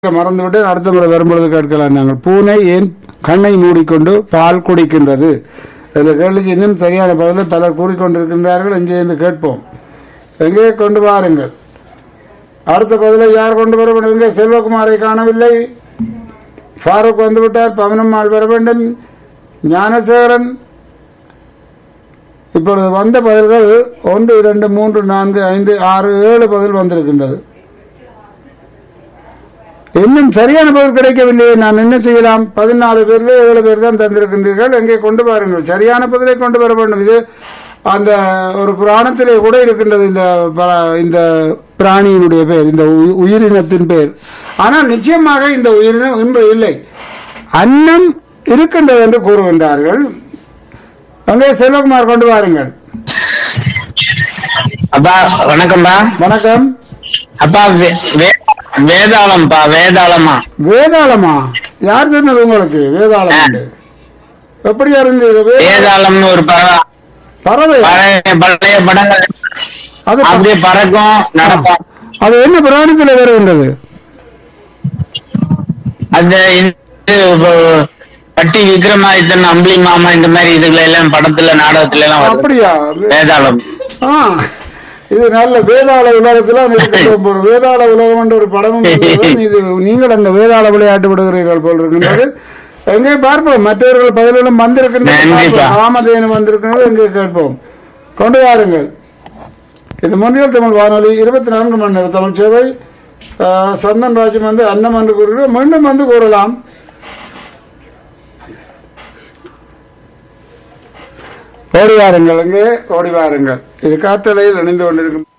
மறந்துவிட்டேன் அடுத்த முறை வரும்பொழுது கேட்கலாம் நாங்கள் பூனை ஏன் கண்ணை மூடிக்கொண்டு பால் குடிக்கின்றது இந்த கேள்விக்கு இன்னும் சரியான பதிலை பலர் கூறிக்கொண்டிருக்கின்றார்கள் எங்கே என்று கேட்போம் எங்கே கொண்டு வாருங்கள் அடுத்த பதிலை யார் கொண்டு வர வேண்டும் எங்கே செல்வகுமாரை காணவில்லை ஃபாரூக் வந்துவிட்டார் பவனம்மாள் வர வேண்டும் ஞானசேகரன் இப்பொழுது வந்த பதில்கள் ஒன்று இரண்டு மூன்று நான்கு ஐந்து ஆறு ஏழு பதில் வந்திருக்கின்றது இன்னும் சரியான பதில் கிடைக்கவில்லையே நான் என்ன செய்யலாம் பதினாலு பேர்ல ஏழு பேர் தான் தந்திருக்கின்றீர்கள் எங்கே கொண்டு வாருங்கள் சரியான பதிலை கொண்டு வர வேண்டும் இது அந்த ஒரு புராணத்திலே கூட இருக்கின்றது இந்த ப- இந்த பிராணியினுடைய பெயர் இந்த உயி- உயிரினத்தின் பெயர் ஆனால் நிச்சயமாக இந்த உயிரினம் இன்று இல்லை அன்னம் இருக்கின்றது என்று கூறுகின்றார்கள் அங்கே செல்வகுமார் கொண்டு வாருங்கள் அப்பா வணக்கம்ப்பா வணக்கம் அப்பா வே- வே- வேதாளம்ப்பா வேதாளமா வேதாளமா யார் சொன்னது உங்களுக்கு வேதாளம் என்று? எப்படி அறிந்தீர்கள் வே- வேதாளம்னு ஒரு பறவை பறவை பழைய பழைய படங்கள் அது ப- அப்படியே பறக்கும் நடக்கும் அது என்ன பிராணத்தில் வருகின்றது அந்த இது இப்போ பட்டி விக்ரமாதித்தன் அம்பளி மாமா இந்த மாதிரி இதுல எல்லாம் படத்துல நாடகத்துல எல்லாம் வருது அப்படியா வேதாளம் ஆ இது நல்ல வேதாள உலகத்துல இருக்கின்ற ஒரு வேதாள உலகம் என்ற ஒரு படமும் இருக்கிறது. இது நீங்கள் அந்த வேதாள விளையாட்டு விடுகிறீர்கள் போல் இருக்கின்றது எங்கே பார்ப்போம் மற்றவர்கள் பதிலும் வந்திருக்கின்றன நன்றிப்பா. ராமதேனு வந்திருக்கின்றது எங்கே கேட்போம் கொண்டு வாருங்கள் இது முன்னில் தமிழ் வானொலி இருபத்தி நான்கு மணி நேரம் தமிழ் சேவை ஆ, சந்தன் ராஜம் வந்து அன்னம் என்று கூறுகிறோம் மீண்டும் வந்து கூறலாம் ஓடி வாருங்கள் எங்கே ஓடி வாருங்கள் இது காற்றலையில் இணைந்து கொண்டிருக்கும்